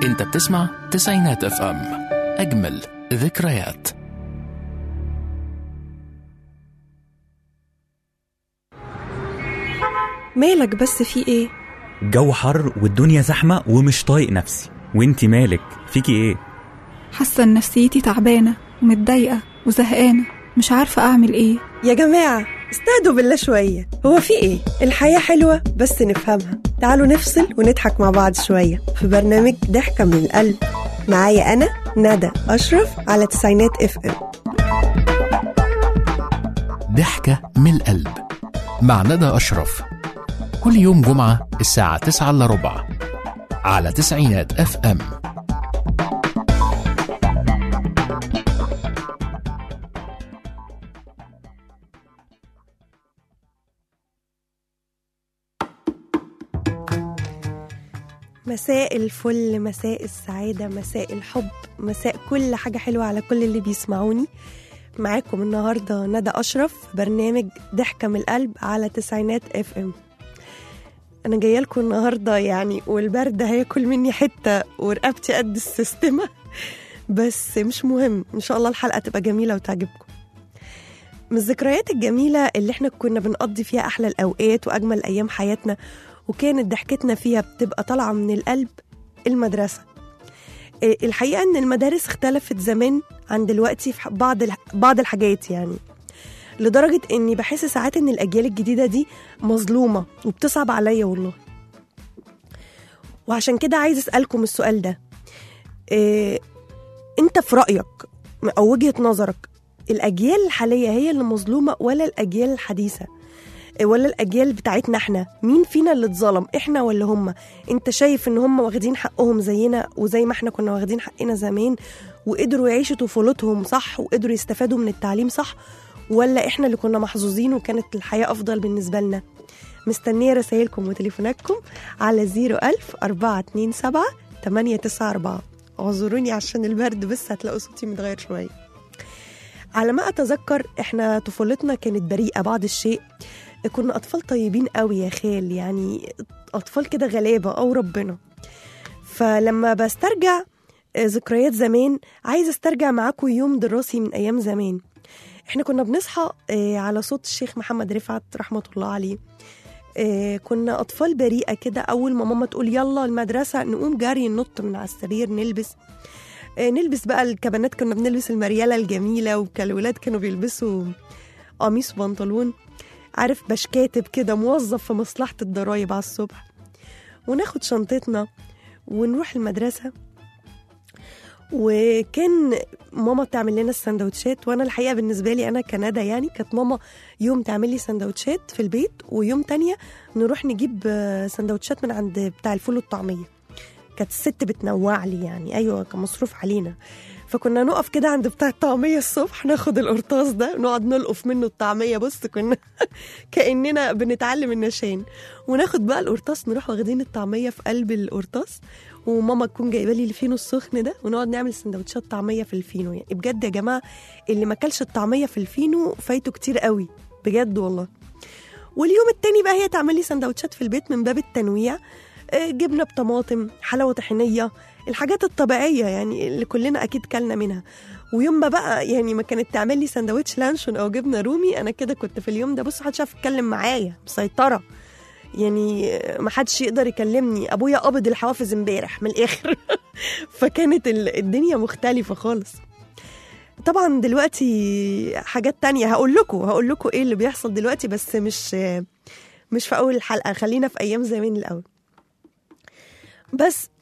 انت بتسمع تسعينات اف ام اجمل ذكريات مالك بس في ايه الجو حر والدنيا زحمة ومش طايق نفسي وانتي مالك فيكي ايه حاسه ان نفسيتي تعبانه ومتضايقه وزهقانه مش عارفه اعمل ايه يا جماعة استهدوا بالله شوية هو في ايه؟ الحياة حلوة بس نفهمها تعالوا نفصل ونضحك مع بعض شوية في برنامج ضحكة من القلب معايا أنا ندى أشرف على تسعينات اف ام ضحكة من القلب مع ندى أشرف كل يوم جمعة الساعة 9 إلا ربع على تسعينات اف ام مساء الفل مساء السعادة مساء الحب مساء كل حاجة حلوة على كل اللي بيسمعوني معاكم النهاردة ندى أشرف في برنامج ضحكة من القلب على تسعينات اف ام أنا جاية لكم النهاردة يعني والبرد هياكل مني حتة ورقبتي قد السيستمة بس مش مهم إن شاء الله الحلقة تبقى جميلة وتعجبكم من الذكريات الجميلة اللي احنا كنا بنقضي فيها أحلى الأوقات وأجمل أيام حياتنا وكانت ضحكتنا فيها بتبقى طالعة من القلب المدرسة إيه، الحقيقة إن المدارس اختلفت زمان عن دلوقتي في بعض الح- بعض الحاجات يعني لدرجة إني بحس ساعات إن الأجيال الجديدة دي مظلومة وبتصعب عليا والله وعشان كده عايز أسألكم السؤال ده إيه أنت في رأيك أو وجهة نظرك الأجيال الحالية هي اللي مظلومة ولا الأجيال الحديثة ولا الاجيال بتاعتنا احنا مين فينا اللي اتظلم احنا ولا هم انت شايف ان هم واخدين حقهم زينا وزي ما احنا كنا واخدين حقنا زمان وقدروا يعيشوا طفولتهم صح وقدروا يستفادوا من التعليم صح ولا احنا اللي كنا محظوظين وكانت الحياة افضل بالنسبة لنا مستنية رسايلكم وتليفوناتكم على 01000 427 894 اعذروني عشان البرد بس هتلاقوا صوتي متغير شوية على ما اتذكر احنا طفولتنا كانت بريئة بعض الشيء كنا أطفال طيبين قوي يا خال يعني أطفال كده غلابة أو ربنا فلما بسترجع آه، ذكريات زمان عايزة استرجع معاكم يوم دراسي من أيام زمان احنا كنا بنصحى آه، على صوت الشيخ محمد رفعت رحمة الله عليه آه، كنا أطفال بريئة كده أول ما ماما تقول يلا المدرسة نقوم جري ننط من على السرير نلبس آه، نلبس بقى الكبنات كنا بنلبس المريالة الجميلة وكالولاد كانوا بيلبسوا قميص وبنطلون عارف باش كاتب كده موظف في مصلحة الضرايب على الصبح وناخد شنطتنا ونروح المدرسة وكان ماما تعمل لنا السندوتشات وانا الحقيقه بالنسبه لي انا كندى يعني كانت ماما يوم تعمل لي سندوتشات في البيت ويوم تانية نروح نجيب آه، سندوتشات من عند بتاع الفول والطعميه كانت الست بتنوع لي يعني ايوه كان مصروف علينا فكنا نقف كده عند بتاع الطعميه الصبح ناخد القرطاس ده نقعد نلقف منه الطعميه بص كنا كاننا بنتعلم النشان وناخد بقى القرطاس نروح واخدين الطعميه في قلب القرطاس وماما تكون جايبه لي الفينو السخن ده ونقعد نعمل سندوتشات طعميه في الفينو يعني بجد يا جماعه اللي ما كلش الطعميه في الفينو فايته كتير قوي بجد والله واليوم التاني بقى هي تعمل لي سندوتشات في البيت من باب التنويع آه، جبنه بطماطم حلاوه طحينيه الحاجات الطبيعيه يعني اللي كلنا اكيد كلنا منها ويوم ما بقى يعني ما كانت تعمل لي سندوتش لانشون او جبنه رومي انا كده كنت في اليوم ده بص محدش عارف يتكلم معايا مسيطره يعني ما حدش يقدر يكلمني ابويا قبض الحوافز امبارح من الاخر فكانت ال- الدنيا مختلفه خالص طبعا دلوقتي حاجات تانية هقول لكم هقول لكم ايه اللي بيحصل دلوقتي بس مش مش في اول الحلقه خلينا في ايام زمان الاول بس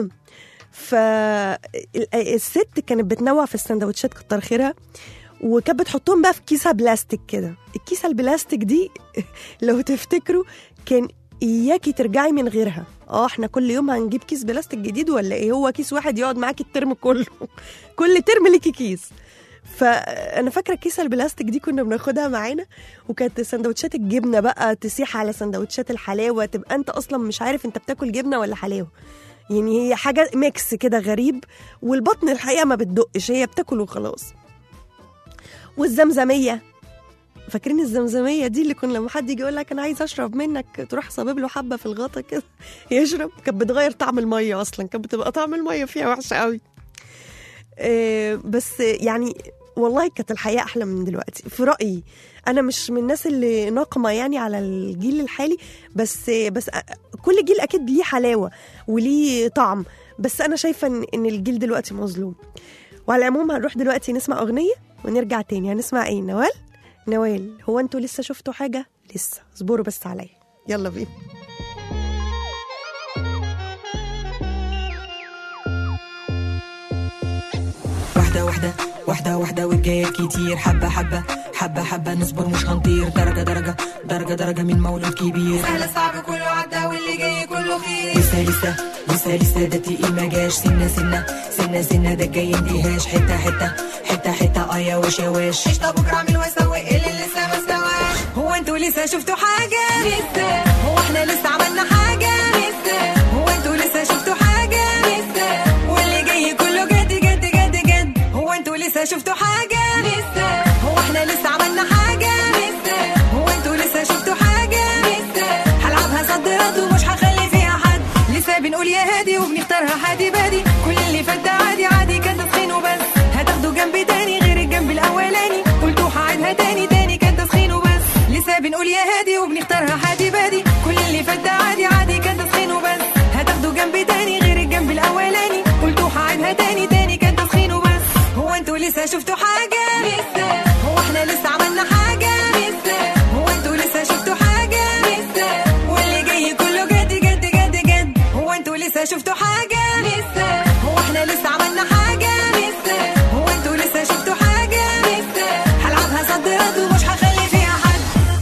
فالست كانت بتنوع في السندوتشات كتر خيرها وكانت بتحطهم بقى في كيسه بلاستيك كده الكيسه البلاستيك دي لو تفتكروا كان اياكي ترجعي من غيرها اه احنا كل يوم هنجيب كيس بلاستيك جديد ولا ايه هو كيس واحد يقعد معاكي الترم كله كل ترم ليكي كيس فانا فاكره الكيسه البلاستيك دي كنا بناخدها معانا وكانت سندوتشات الجبنه بقى تسيح على سندوتشات الحلاوه تبقى انت اصلا مش عارف انت بتاكل جبنه ولا حلاوه يعني هي حاجه ميكس كده غريب والبطن الحقيقه ما بتدقش هي بتاكل وخلاص والزمزميه فاكرين الزمزميه دي اللي كنا لما حد يجي يقول لك انا عايز اشرب منك تروح صابب له حبه في الغطا كده يشرب كانت بتغير طعم الميه اصلا كانت بتبقى طعم الميه فيها وحش قوي آه، بس يعني والله كانت الحياه احلى من دلوقتي في رايي انا مش من الناس اللي ناقمه يعني على الجيل الحالي بس بس كل جيل اكيد ليه حلاوه وليه طعم بس انا شايفه ان إن الجيل دلوقتي مظلوم وعلى العموم هنروح دلوقتي نسمع اغنيه ونرجع تاني هنسمع ايه نوال نوال هو انتوا لسه شفتوا حاجه لسه اصبروا بس عليا يلا بينا واحدة واحدة واحدة واحدة والجايات كتير حبة حبة حبة حبة نصبر مش هنطير درجة درجة درجة درجة من مولود كبير سهل صعب كله عدى واللي جاي كله خير لسه لسه لسه لسه ده تقيل ما جاش سنة سنة سنة سنة ده الجاي اندهاش حتة حتة حتة حتة اه يا واش يا واش ايش طب بكره اعمل واسوي اللي لسه ما استواش هو انتوا لسه شفتوا حاجة لسه هو احنا لسه عملنا حاجة لسه هو انتوا لسه شفتوا حاجة لسه واللي جاي كله جد جد جد جد هو انتوا لسه شفتوا حاجة لسه هو احنا لسه عملنا حاجة لسه هو انتوا لسه شفتوا حاجة لسه هلعبها صد رد ومش هخلي فيها حد لسه بنقول يا هادي وبنختارها حادي بادي كل اللي فات ده عادي عادي كان تسخين وبس هتاخدوا جنب تاني غير الجنب الاولاني قلتوا هعيدها تاني تاني كان تسخين وبس لسه بنقول يا هادي وبنختارها حادي بادي كل اللي فات ده عادي عادي كان تسخين وبس هتاخدوا جنب تاني غير الجنب الاولاني قلتوا هعيدها تاني تاني كان تسخين وبس هو انتوا لسه شفتوا حاجة لسه هو احنا لسه عملنا حاجة لسه هو انتوا لسه شفتوا حاجة لسه واللي جاي كله جد جد جد جد هو انتوا لسه شفتوا حاجة لسه هو احنا لسه عملنا حاجة لسه هو انتوا لسه شفتوا حاجة لسه هلعبها صد رد ومش هخلي فيها حد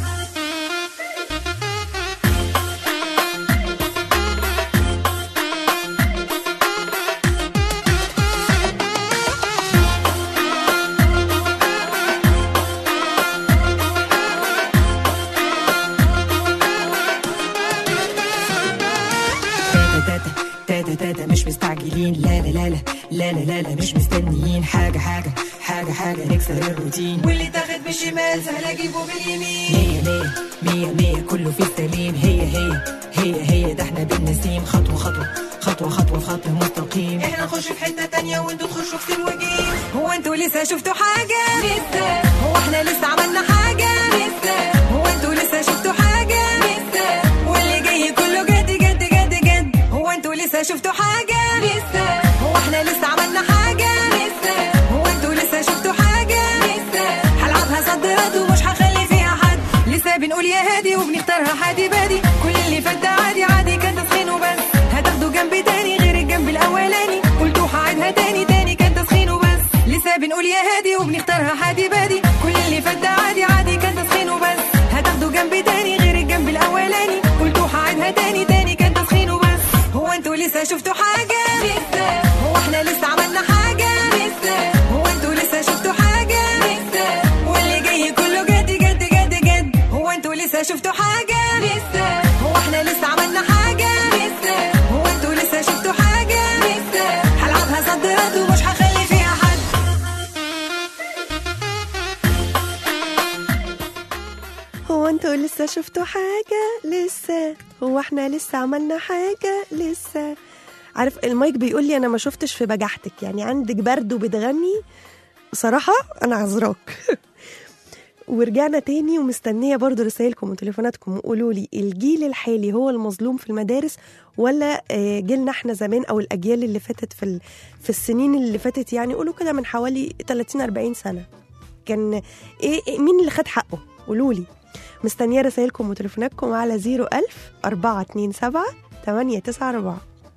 تاتا تاتا تاتا مش مستعجلين لا لا لا لا لا لا لا لا مش مستنيين حاجة حاجة حاجة حاجة نكسر الروتين واللي تاخد بالشمال سهل اجيبه باليمين مية مية مية مية كله في السليم هي هي هي هي ده احنا بالنسيم خطوة خطوة خطوة خطوة في خط مستقيم احنا نخش في حته تانية وانتوا تخشوا في سين وجيم هو انتوا لسه شفتوا حاجة لسه هو احنا لسه عملنا حاجة لسه هو انتوا لسه شفتوا حاجة لسه واللي جاي كله جد جد جد جد هو انتوا لسه شفتوا حاجة لسه هو احنا لسه عملنا حاجة لسه هو انتوا لسه شفتوا حاجة لسه هلعبها صد رد ومش هخلي فيها حد لسه بنقول يا هادي وبنختارها حادي بادي كل اللي فات ده عادي عادي كان تسخين وبس هتاخدوا جنب تاني غير الجنب الاولاني قلتوا هعيدها تاني تاني كان تسخين وبس لسه بنقول يا هادي وبنختارها حادي بادي كل اللي فات ده عادي عادي كان تسخين وبس هتاخدوا جنب تاني غير الجنب الاولاني قلتوا هعيدها تاني تاني كان تسخين وبس هو انتوا لسه شفتوا حاجة لسه هو احنا لسه عملنا حاجة لسه هو انتوا لسه شفتوا حاجة لسه واللي جاي كله جد جد جد جد هو انتوا لسه شفتوا حاجة لسه هو احنا لسه عملنا حاجة لسه هو انتوا لسه شفتوا حاجة لسه هلعبها صد رد ومش هخلي فيها حد هو انتوا لسه شفتوا حاجة لسه هو احنا لسه عملنا حاجة لسه عارف المايك بيقول لي انا ما شفتش في بجاحتك يعني عندك برد وبتغني صراحة انا عذراك ورجعنا تاني ومستنية برضو رسائلكم وتليفوناتكم وقولوا لي الجيل الحالي هو المظلوم في المدارس ولا آه، جيلنا احنا زمان او الاجيال اللي فاتت في ال- في السنين اللي فاتت يعني قولوا كده من حوالي 30 40 سنة كان ايه إيه- مين اللي خد حقه قولوا لي مستنية رسائلكم وتليفوناتكم على 01000 427 894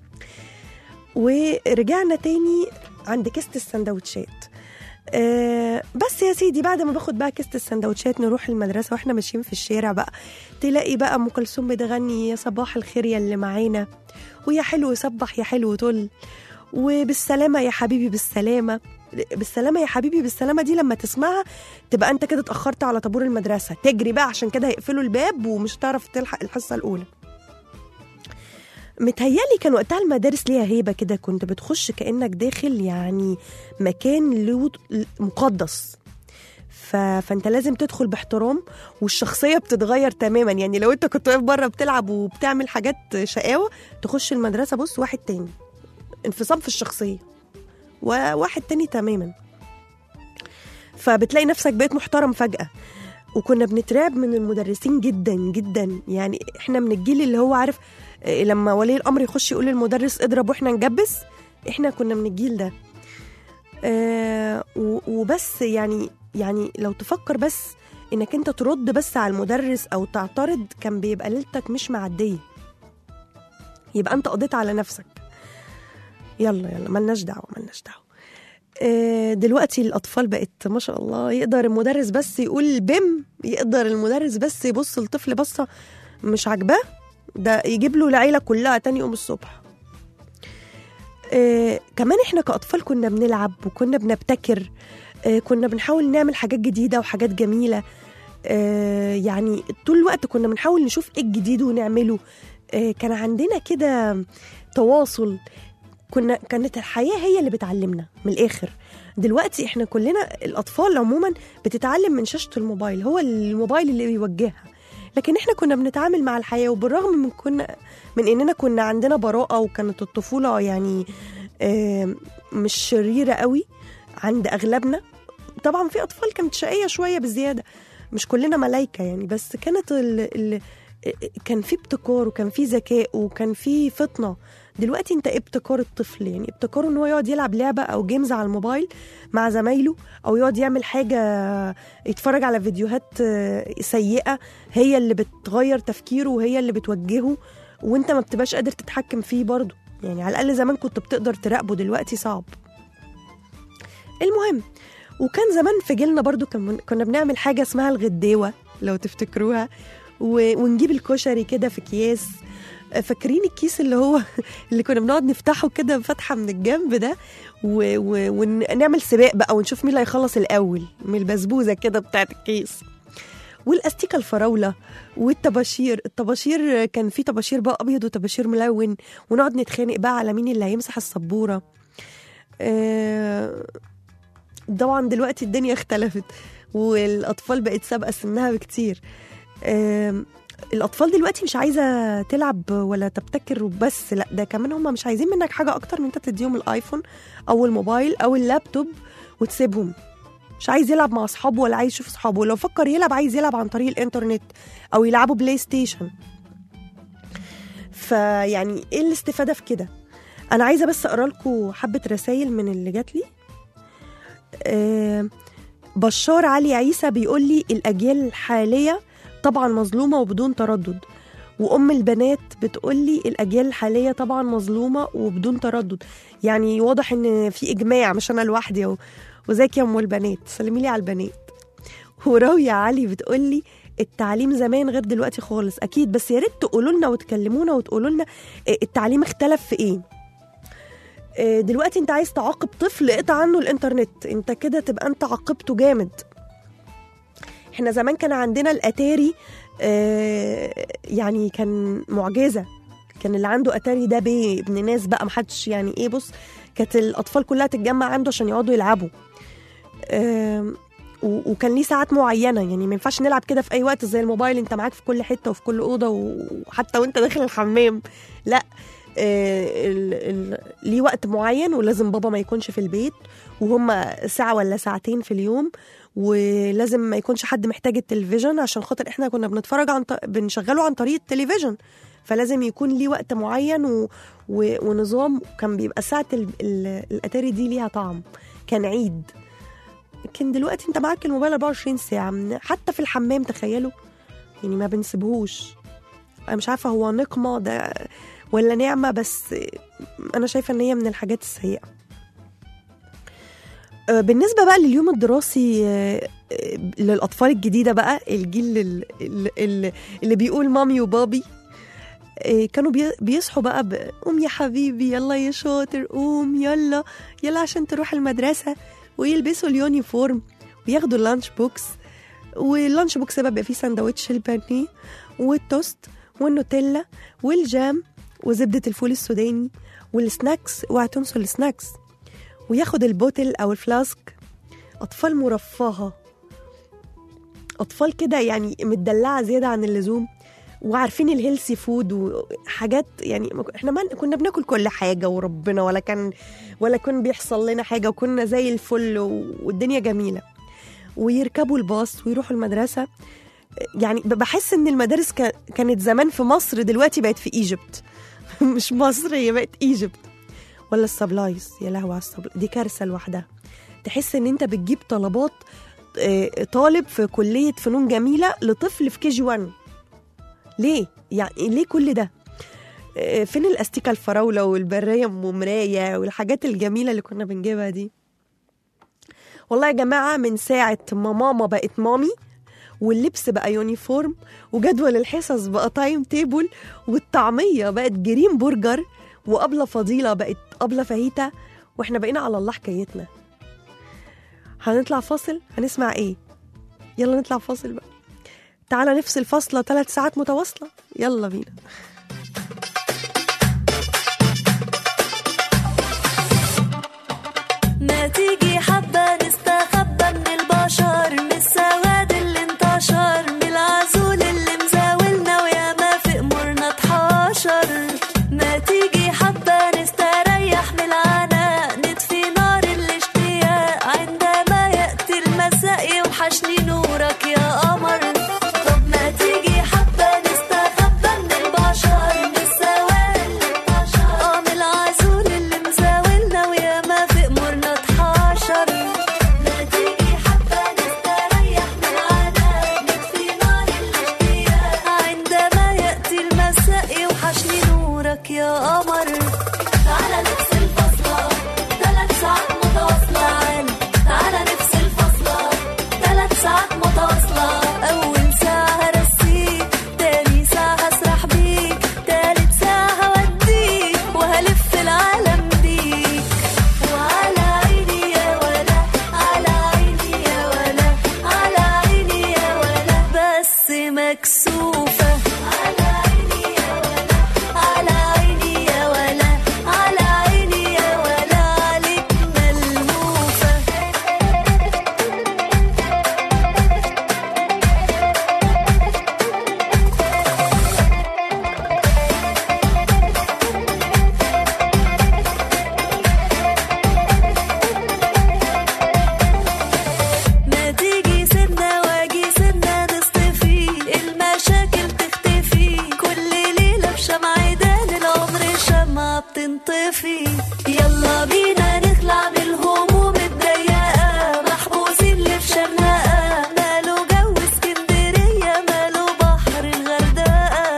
ورجعنا تاني عند كيسة السندوتشات أه بس يا سيدي بعد ما باخد بقى كيسة السندوتشات نروح المدرسة واحنا ماشيين في الشارع بقى تلاقي بقى ام كلثوم بتغني يا صباح الخير يا اللي معانا ويا حلو صبح يا حلو طل وبالسلامة يا حبيبي بالسلامة بالسلامة يا حبيبي بالسلامة دي لما تسمعها تبقى انت كده اتأخرت على طابور المدرسة تجري بقى عشان كده هيقفلوا الباب ومش هتعرف تلحق الحصة الأولى متهيالي كان وقتها المدارس ليها هيبة كده كنت بتخش كأنك داخل يعني مكان له مقدس ف... فانت لازم تدخل باحترام والشخصيه بتتغير تماما يعني لو انت كنت واقف بره بتلعب وبتعمل حاجات شقاوه تخش المدرسه بص واحد تاني انفصام في الشخصيه وواحد تاني تماما فبتلاقي نفسك بقيت محترم فجاه وكنا بنترعب من المدرسين جدا جدا يعني احنا من الجيل اللي هو عارف آه، لما ولي الامر يخش يقول للمدرس اضرب واحنا نجبس احنا كنا من الجيل ده آه و- وبس يعني يعني لو تفكر بس انك انت ترد بس على المدرس او تعترض كان بيبقى ليلتك مش معديه يبقى انت قضيت على نفسك يلا يلا ملناش دعوه ملناش دعوه آه، دلوقتي الاطفال بقت ما شاء الله يقدر المدرس بس يقول بم يقدر المدرس بس يبص للطفل بصه مش عاجباه ده يجيب له العيله كلها تاني يوم الصبح آه كمان احنا كاطفال كنا بنلعب وكنا بنبتكر آه كنا بنحاول نعمل حاجات جديده وحاجات جميله آه يعني طول الوقت كنا بنحاول نشوف ايه الجديد ونعمله آه كان عندنا كده تواصل كنا كانت الحياه هي اللي بتعلمنا من الاخر دلوقتي احنا كلنا الاطفال عموما بتتعلم من شاشه الموبايل هو الموبايل اللي بيوجهها لكن احنا كنا بنتعامل مع الحياه وبالرغم من كنا من اننا كنا عندنا براءه وكانت الطفوله يعني آه، مش شريره قوي عند اغلبنا طبعا في اطفال كانت شقيه شويه بزياده مش كلنا ملايكه يعني بس كانت ال ال كان في ابتكار وكان في ذكاء وكان في فطنه دلوقتي انت ابتكار الطفل يعني ابتكاره ان هو يقعد يلعب لعبه او جيمز على الموبايل مع زمايله او يقعد يعمل حاجه يتفرج على فيديوهات آه، سيئه هي اللي بتغير تفكيره وهي اللي بتوجهه وانت ما بتبقاش قادر تتحكم فيه برضه يعني على الاقل زمان كنت بتقدر تراقبه دلوقتي صعب المهم وكان زمان في جيلنا برضو كان كنا بنعمل حاجه اسمها الغداوه لو تفتكروها و... ونجيب الكشري كده في اكياس فاكرين الكيس اللي هو اللي كنا بنقعد نفتحه كده فتحه من الجنب ده و... و... ونعمل سباق بقى ونشوف مين اللي هيخلص الاول من البسبوزه كده بتاعت الكيس والاستيكه الفراوله والطباشير الطباشير كان في طباشير بقى ابيض وطباشير ملون ونقعد نتخانق بقى على مين اللي هيمسح السبوره آه، طبعا دلوقتي الدنيا اختلفت والاطفال بقت سابقه سنها بكتير آم، الاطفال دلوقتي مش عايزه تلعب ولا تبتكر وبس لا ده كمان هم مش عايزين منك حاجه اكتر من انت تديهم الايفون او الموبايل او اللابتوب وتسيبهم مش عايز يلعب مع اصحابه ولا عايز يشوف اصحابه ولو فكر يلعب عايز يلعب عن طريق الانترنت او يلعبوا بلاي ستيشن فيعني ايه الاستفاده في كده انا عايزه بس اقرا لكم حبه رسائل من اللي جات لي آه، بشار علي عيسى بيقول لي الاجيال الحاليه طبعا مظلومه وبدون تردد وام البنات بتقول لي الاجيال الحاليه طبعا مظلومه وبدون تردد يعني واضح ان في اجماع مش انا لوحدي اهو وزيك يا ام البنات سلمي لي على البنات وراوية علي بتقول لي التعليم زمان غير دلوقتي خالص اكيد بس يا ريت تقولوا لنا وتكلمونا وتقولوا لنا التعليم اختلف في ايه آه، دلوقتي انت عايز تعاقب طفل اقطع عنه الانترنت انت كده تبقى انت عاقبته جامد احنا زمان كان عندنا الاتاري آه، يعني كان معجزه كان اللي عنده اتاري ده بيه ابن ناس بقى محدش يعني ايه بص كانت الاطفال كلها تتجمع عنده عشان يقعدوا يلعبوا آم، و- وكان ليه ساعات معينه يعني ما ينفعش نلعب كده في اي وقت زي الموبايل انت معاك في كل حته وفي كل اوضه وحتى وانت داخل الحمام لا آه، ال- ال- ليه وقت معين ولازم بابا ما يكونش في البيت وهم ساعة ولا ساعتين في اليوم ولازم ما يكونش حد محتاج التلفزيون عشان خاطر احنا كنا بنتفرج عن ط- بنشغله عن طريق التلفزيون فلازم يكون ليه وقت معين و... و... ونظام كان بيبقى ساعة ال... ال... الأتاري دي ليها طعم كان عيد لكن دلوقتي انت معاك الموبايل 24 ساعة من- حتى في الحمام تخيلوا يعني ما بنسيبهوش انا مش عارفة هو نقمة ده ولا نعمة بس أنا شايفة إن هي من الحاجات السيئة آه، بالنسبة بقى لليوم الدراسي آه، آه، للأطفال الجديدة بقى الجيل ال- ال- ال- اللي بيقول مامي وبابي آه، كانوا بي- بيصحوا بقى ب- قوم يا حبيبي يلا يا شاطر قوم يلا يلا عشان تروح المدرسة ويلبسوا اليونيفورم وياخدوا اللانش بوكس واللانش بوكس بقى بيبقى فيه سندوتش البانيه والتوست والنوتيلا والجام وزبدة الفول السوداني والسناكس اوعى تنسوا السناكس وياخد البوتل او الفلاسك اطفال مرفهه اطفال كده يعني متدلعه زياده عن اللزوم وعارفين الهيلثي فود وحاجات يعني ما ك- احنا ما كنا بناكل كل حاجه وربنا ولا كان ولا كان بيحصل لنا حاجه وكنا زي الفل و- والدنيا جميله ويركبوا الباص ويروحوا المدرسه يعني ب- بحس ان المدارس كا- كانت زمان في مصر دلوقتي بقت في ايجيبت مش مصر هي بقت ايجيبت ولا السبلايز يا لهوي على السبلايز دي كارثه لوحدها تحس ان انت بتجيب طلبات آه، طالب في كليه فنون جميله لطفل في كي جي 1 ليه يعني ليه كل ده آه، فين الاستيكه الفراوله والبرايه ام مرايه والحاجات الجميله اللي كنا بنجيبها دي والله يا جماعه من ساعه ما ماما بقت مامي واللبس بقى يونيفورم وجدول الحصص بقى تايم تيبل والطعميه بقت جرين برجر وابله فضيله بقت ابله فاهيتا واحنا بقينا على الله حكايتنا هنطلع فاصل هنسمع ايه يلا نطلع فاصل بقى تعالى نفصل فاصله ثلاث ساعات متواصله يلا بينا ما تيجي حبة نستخبى من البشر من السواد اللي انتشر من العزول اللي مزاولنا ويا ما في امورنا اتحاشر ما تيجي حبة نستريح من العناء نطفي نار الاشتياق عندما يأتي المساء يوحشني نورك يا قمر طب ما تيجي حبة نستخبى من البشر من السواد اه من العزول اللي مزاولنا ويا ما في امورنا اتحاشر ما تيجي حبة نستريح من العناء نطفي نار الاشتياق عندما يأتي المساء يوحشني نورك يا قمر تعالى نفصل فصلة ثلاث ساعات متواصلة تعالى نفصل فصلة ثلاث ساعات متواصلة أول ساعة هرسيك تاني ساعة هسرح بيك تالت ساعة هوديك وهلف العالم بيك وعلى عيني يا ولا على عيني يا ولا على عيني يا ولا بس مكسوفة على عيني يا ولا على عيني يا ولا على عيني يا ولا عليك ملهوفة ما تيجي سنة واجي سنة نصطفي المشاكل تختفي كل ليلة بشمع عيدان العمر شمعة بتنطفي يلا بينا نخلع من الهموم الضيقة محبوسين اللي في شرنقة ماله جو اسكندرية ماله بحر الغردقة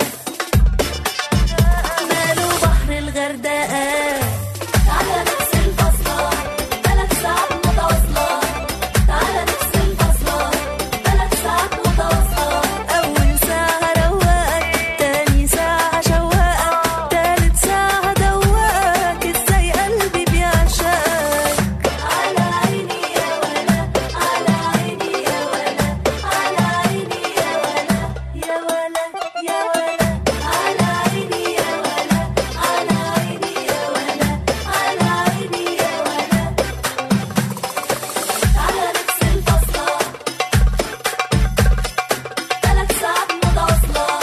ماله بحر الغردقة تعالى نفصل فصلة ثلاث ساعات متواصلة تعالى نفصل فصلة ثلاث ساعات متواصلة أول ساعة روقك تاني ساعة شوقك تالت ساعة دوقك ازاي قلبي بيعشقك على عيني يا ولا على عيني يا ولا على عيني يا ولا يا ولا يا ولا على عيني يا ولا على عيني يا ولا على عيني يا ولا تعالى نفصل فصلة ثلاث ساعات متواصلة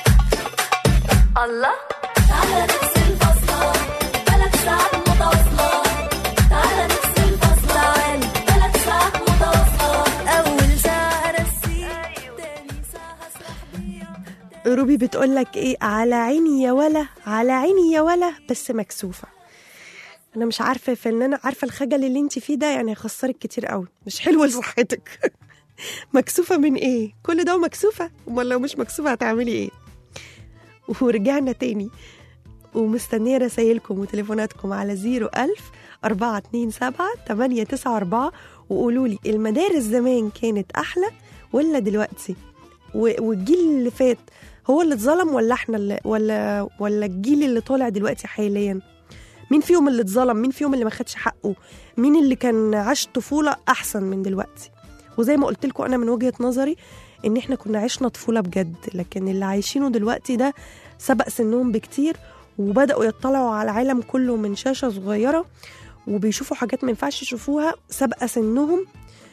الله تعالى نفصل فصلة ثلاث ساعات متواصلة تعالى نفصل فصلة ثلاث ساعات متواصلة أول ساعة رسيك تاني ساعة اسرح بيك روبي بتقول لك ايه على عيني يا ولا على عيني يا ولا بس مكسوفه انا مش عارفه فنانه عارفه الخجل اللي انت فيه ده يعني هيخسرك كتير قوي مش حلو لصحتك مكسوفه من ايه كل ده ومكسوفه امال لو مش مكسوفه هتعملي ايه ورجعنا تاني ومستنيه رسايلكم وتليفوناتكم على 01000 427 894 وقولوا لي المدارس زمان كانت احلى ولا دلوقتي و- والجيل اللي فات هو اللي اتظلم ولا احنا اللي ولا ولا الجيل اللي طالع دلوقتي حاليا مين فيهم اللي اتظلم مين فيهم اللي ما خدش حقه مين اللي كان عاش طفوله احسن من دلوقتي وزي ما قلت لكم انا من وجهه نظري ان احنا كنا عشنا طفوله بجد لكن اللي عايشينه دلوقتي ده سبق سنهم بكتير وبداوا يطلعوا على العالم كله من شاشه صغيره وبيشوفوا حاجات ما ينفعش يشوفوها سابقه سنهم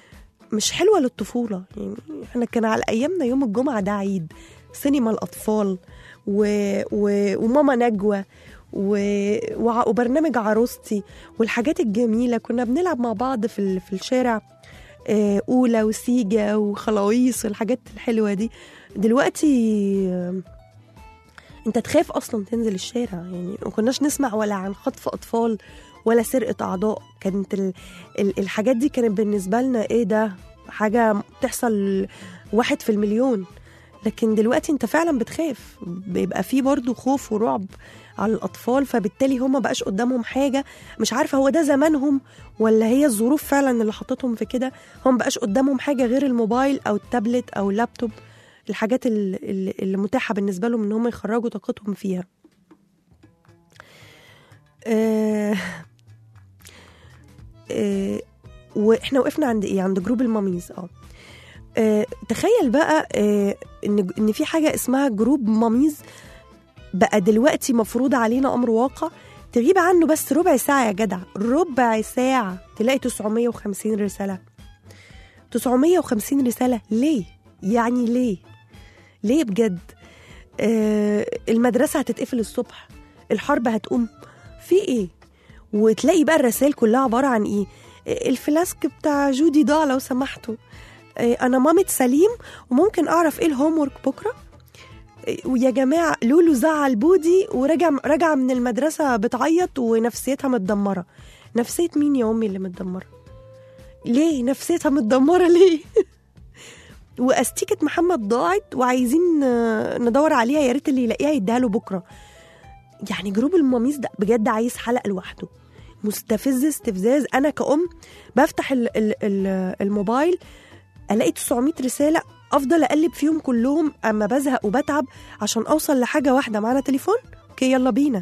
مش حلوه للطفوله يعني احنا كان على ايامنا يوم الجمعه ده عيد سينما الاطفال و... و... وماما نجوى و... وع- وبرنامج عروستي والحاجات الجميله كنا بنلعب مع بعض في ال... في الشارع آه، اولى وسيجا وخلاويص والحاجات الحلوه دي دلوقتي آه، انت تخاف اصلا تنزل الشارع يعني ما كناش نسمع ولا عن خطف اطفال ولا سرقه اعضاء كانت ال... ال... الحاجات دي كانت بالنسبه لنا ايه ده حاجه بتحصل واحد في المليون لكن دلوقتي انت فعلا بتخاف بيبقى فيه برضو خوف ورعب على الاطفال فبالتالي هم بقاش قدامهم حاجه مش عارفه هو ده زمانهم ولا هي الظروف فعلا اللي حطتهم في كده هم بقاش قدامهم حاجه غير الموبايل او التابلت او اللابتوب الحاجات ال- ال- اللي متاحه بالنسبه لهم ان هم يخرجوا طاقتهم فيها آه آه واحنا وقفنا عند ايه عند جروب الماميز اه آه، تخيل بقى آه، ان ان في حاجه اسمها جروب ماميز بقى دلوقتي مفروض علينا امر واقع تغيب عنه بس ربع ساعه يا جدع ربع ساعه تلاقي 950 رساله 950 رساله ليه يعني ليه ليه بجد آه المدرسه هتتقفل الصبح الحرب هتقوم في ايه وتلاقي بقى الرسائل كلها عباره عن ايه آه، الفلاسك بتاع جودي ضاع لو سمحتوا آه، انا مامة سليم وممكن اعرف ايه الهوم ورك بكره آه، ويا جماعه لولو زعل بودي ورجع رجع من المدرسه بتعيط ونفسيتها متدمره نفسيه مين يا امي اللي متدمره ليه نفسيتها متدمره ليه واستيكه محمد ضاعت وعايزين آه، ندور عليها يا ريت اللي يلاقيها يديها له بكره يعني جروب الماميز ده بجد عايز حلقه لوحده مستفز استفزاز انا كأم بفتح ال ال ال الموبايل الاقي 900 رساله افضل اقلب فيهم كلهم اما بزهق وبتعب عشان اوصل لحاجه واحده معانا تليفون اوكي يلا بينا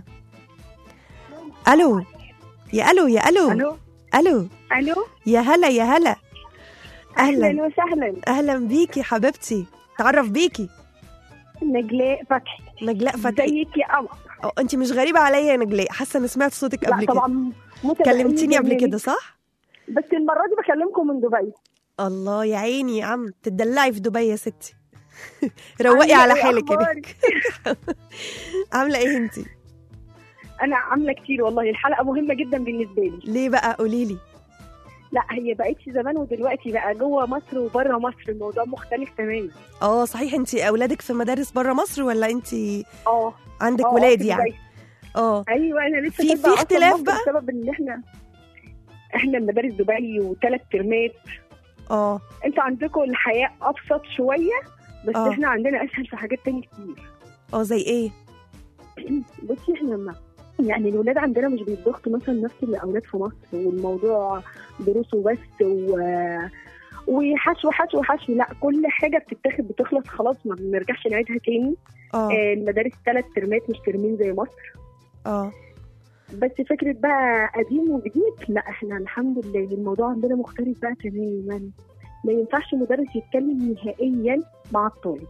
الو يا الو يا الو الو الو الو يا هلا يا هلا اهلا اهلا وسهلا اهلا بيكي حبيبتي تعرف بيكي نجلاء فتحي نجلاء فتحي ازيك يا قمر أو انت مش غريبه عليا يا نجلاء حاسه اني سمعت صوتك قبل لا كده طبعا متابعين كلمتيني قبل جميل. كده صح بس المره دي بكلمكم من دبي الله يا عيني يا عم تدلعي في دبي يا ستي روقي عاملة على إيه حالك أخبارك؟ هناك عامله ايه انت انا عامله كتير والله الحلقه مهمه جدا بالنسبه لي ليه بقى قولي لي لا هي بقتش زمان ودلوقتي بقى جوه مصر وبره مصر الموضوع مختلف تماما اه صحيح انت اولادك في مدارس بره مصر ولا انت اه عندك آه، آه، ولاد في يعني دبي. اه ايوه انا لسه في- كاتبة في أصلاً اختلاف مصر بقى؟ بسبب ان احنا احنا مدارس دبي وثلاث ترمات اه انتوا عندكم الحياه ابسط شويه بس آه. احنا عندنا اسهل في حاجات تانية كتير اه زي ايه بصي احنا لما يعني الولاد عندنا مش بيتضغطوا مثلا نفس الاولاد في مصر والموضوع دروس وبس و وحشو حشو حشو لا كل حاجه بتتاخد بتخلص خلاص ما بنرجعش نعيدها تاني اه آه المدارس ثلاث ترمات مش ترمين زي مصر اه بس فكره بقى قديم وجديد لا احنا الحمد لله الموضوع عندنا مختلف بقى تماما ما ينفعش مدرس يتكلم نهائيا مع الطالب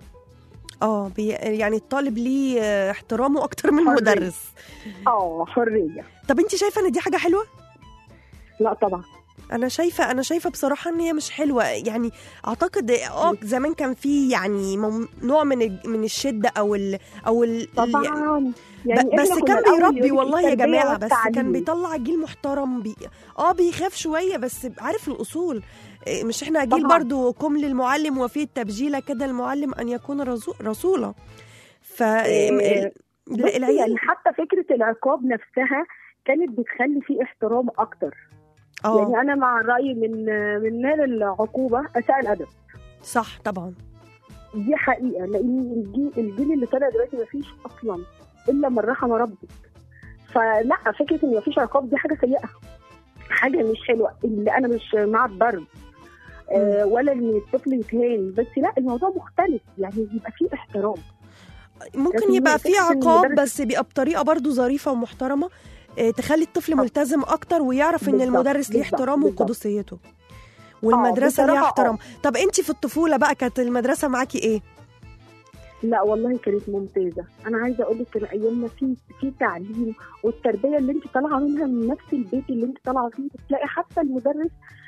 اه بي... يعني الطالب ليه آه، احترامه اكتر من حرية. المدرس اه حريه طب انت شايفه ان دي حاجه حلوه لا طبعا انا شايفه انا شايفه بصراحه ان هي مش حلوه يعني اعتقد اه زمان كان في يعني مم- نوع من ال- من الشده او ال او ال يعني طبعا ب- إحنا بس كنا كان الأول بيربي يقولك والله يا التربية جماعه بس كان والتعليم. بيطلع جيل محترم بي... اه بيخاف شويه بس عارف الاصول إيه، مش احنا جيل طبعاً. برضو قم للمعلم وفي التبجيل كده المعلم ان يكون رسو- رسولا ف إيه، ال- بصي العيال يعني حتى فكره العقاب نفسها كانت بتخلي فيه احترام اكتر اه يعني انا مع الراي من من نال العقوبه اساء الادب صح طبعا دي حقيقه لان الجيل الجيل اللي طالع دلوقتي مفيش اصلا الا من رحم ربك فلا فكره ان مفيش عقاب دي حاجه سيئه حاجه مش حلوه اللي انا مش مع الضرب آه ولا ان الطفل يتهان بس لا الموضوع مختلف يعني يبقى فيه احترام ممكن لكن يبقى هي في فكرة إن عقاب المدرس- بس بيبقى بطريقه برضو ظريفه ومحترمه آه، تخلي الطفل ملتزم اكتر ويعرف ان بالظبط، المدرس ليه بالظبط، احترامه بالظبط. وقدسيته والمدرسه ليها بصراحة احترام طب انت في الطفوله بقى كانت المدرسه معاكي ايه لا والله كانت ممتازه انا عايزه اقول لك كان ايامنا في في تعليم والتربيه اللي انت طالعه منها من نفس البيت اللي انت طالعه فيه تلاقي حتى المدرس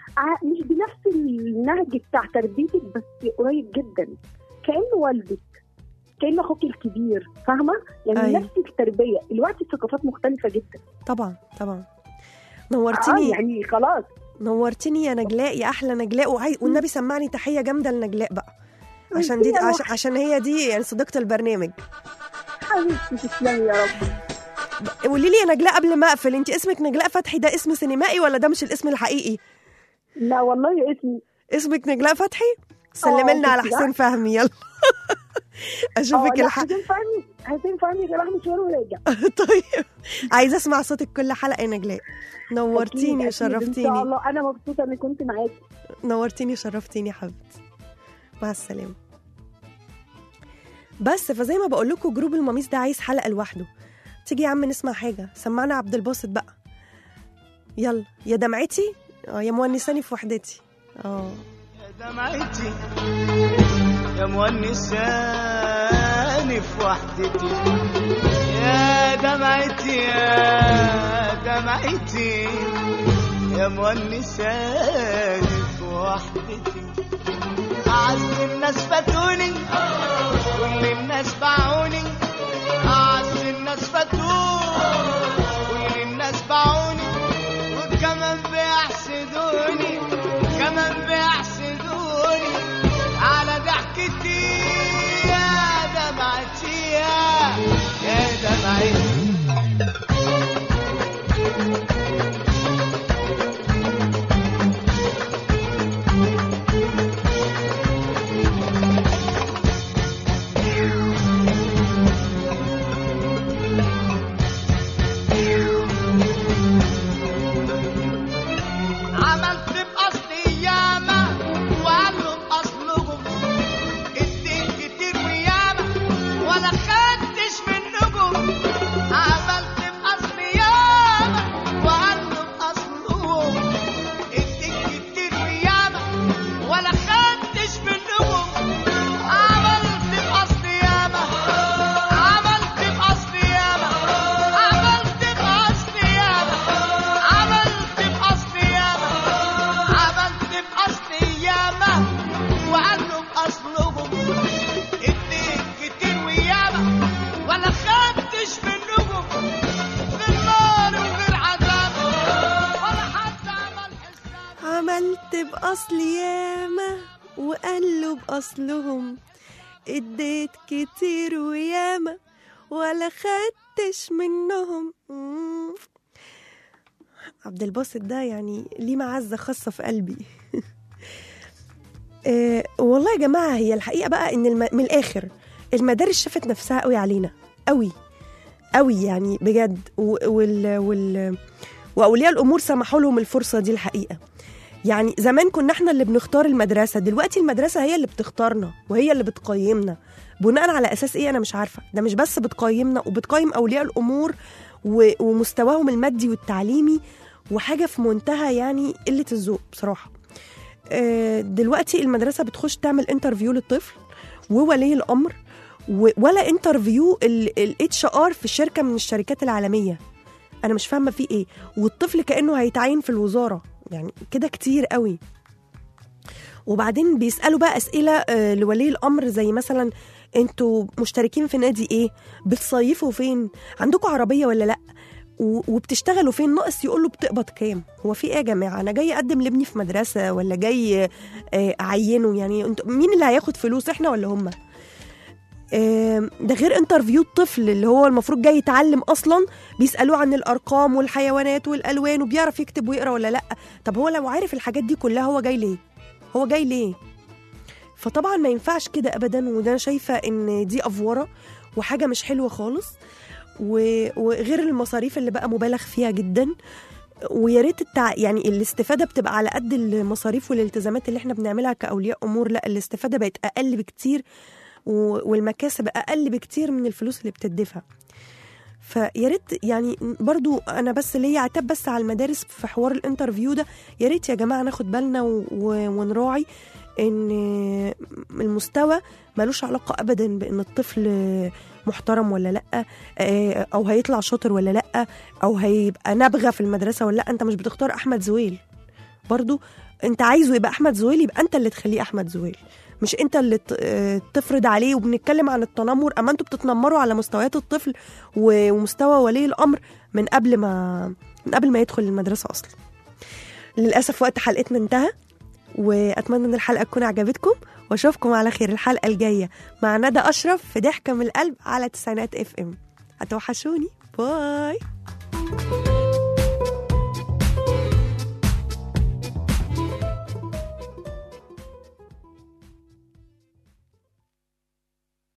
ع- مش بنفس النهج بتاع تربيتك بس قريب جدا كانه والدك كانه اخوك الكبير فاهمه يعني أيوة. نفس التربيه الوقت الثقافات مختلفه جدا طبعا طبعا اه نورتيني يعني خلاص نورتيني يا نجلاء يا احلى نجلاء وعاي... والنبي سمعني تحيه جامده لنجلاء بقى عشان دي يا عشان, روحي. عشان هي دي يعني صديقه البرنامج حبيبتي تسلمي يا رب قولي لي يا نجلاء قبل ما اقفل انت اسمك نجلاء فتحي ده اسم سينمائي ولا ده مش الاسم الحقيقي لا والله اسمي اسمك نجلاء فتحي سلمي لنا على شفتي حسين فهمي يلا اه اشوفك لا الحق حسين فهمي حسين فهمي راح مشوار وراجع طيب عايزه اسمع صوتك كل حلقه يا نجلاء نورتيني أكيد، أكيد. ان شاء وشرفتيني الله انا مبسوطه اني كنت معاكي نورتيني وشرفتيني يا حبيبتي مع السلامه بس فزي ما بقول لكم جروب المميس ده عايز حلقه لوحده تيجي يا عم نسمع حاجه سمعنا عبد الباسط بقى يلا يا دمعتي اه يا مونساني في وحدتي اه دمعتي يا مونساني في وحدتي يا دمعتي يا دمعتي يا مونساني في وحدتي أعز الناس فاتوني كل الناس باعوني أعز الناس فاتوني كل الناس باعوني وكمان بيحسدوني كمان بيحسدوني على ضحكتي يا دمعتي يا يا دمعتي عملت بأصلي ياما وقالوا بأصلهم اديت كتير وياما ولا خدتش منكم عملت بأصلي ياما وقالوا بأصلهم اديت كتير وياما ولا خدتش منكم عملت بأصلي ياما عملت بأصلي ياما عملت بأصلي ياما عملت بأصلي ياما عملت بأصلي ياما وقالوا بأصلهم اديت كتير وياما ولا خدتش منهم غير نار وغير عذاب ولا حتى عمل حساب عملت بأصل ياما وقالوا بأصلهم اديت كتير وياما ولا خدتش منهم مم. عبد الباسط ده يعني ليه معزة خاصة في قلبي آه والله يا جماعة هي الحقيقة بقى إن الم... من الآخر المدارس شافت نفسها قوي علينا قوي قوي يعني بجد و... وال... وال... وأولياء الأمور سمحوا لهم الفرصة دي الحقيقة يعني زمان كنا احنا اللي بنختار المدرسة دلوقتي المدرسة هي اللي بتختارنا وهي اللي بتقيمنا بناء على أساس إيه أنا مش عارفة ده مش بس بتقيمنا وبتقيم أولياء الأمور و... ومستواهم المادي والتعليمي وحاجة في منتهى يعني قلة الذوق بصراحة آه، دلوقتي المدرسة بتخش تعمل انترفيو للطفل وولي الأمر و- ولا انترفيو الاتش ار في شركة من الشركات العالمية أنا مش فاهمة في إيه والطفل كأنه هيتعين في الوزارة يعني كده كتير قوي وبعدين بيسألوا بقى أسئلة آه، لولي الأمر زي مثلا انتوا مشتركين في نادي ايه بتصيفوا فين عندكم عربية ولا لأ و- وبتشتغلوا فين ناقص يقول له بتقبض كام هو في ايه يا جماعه انا جاي اقدم لابني في مدرسه ولا جاي آه، اعينه يعني انتوا مين اللي هياخد فلوس احنا ولا هم ده غير انترفيو الطفل اللي هو المفروض جاي يتعلم اصلا بيسالوه عن الارقام والحيوانات والالوان وبيعرف يكتب ويقرا ولا لا طب هو لو عارف الحاجات دي كلها هو جاي ليه هو جاي ليه فطبعا ما ينفعش كده ابدا وده أنا شايفه ان دي افوره وحاجه مش حلوه خالص و- وغير المصاريف اللي بقى مبالغ فيها جدا ويا ريت التع... يعني الاستفاده بتبقى على قد المصاريف والالتزامات اللي احنا بنعملها كاولياء امور لا الاستفاده بقت اقل بكتير و- والمكاسب اقل بكتير من الفلوس اللي بتدفع فيا ريت يعني برضو انا بس ليا عتاب بس على المدارس في حوار الانترفيو ده يا ريت يا جماعه ناخد بالنا و... و... ونراعي ان المستوى ملوش علاقه ابدا بان الطفل محترم ولا لا آه، او هيطلع شاطر ولا لا او هيبقى نابغه في المدرسه ولا لا انت مش بتختار احمد زويل برضو انت عايزه يبقى احمد زويل يبقى انت اللي تخليه احمد زويل مش انت اللي ت- آه، تفرض عليه وبنتكلم عن التنمر اما انتوا بتتنمروا على مستويات الطفل و- ومستوى ولي الامر من قبل ما من قبل ما يدخل المدرسه اصلا للاسف وقت حلقتنا انتهى واتمنى ان الحلقه تكون عجبتكم واشوفكم على خير الحلقه الجايه مع ندى اشرف في ضحكه من القلب على تسعينات اف ام هتوحشوني باي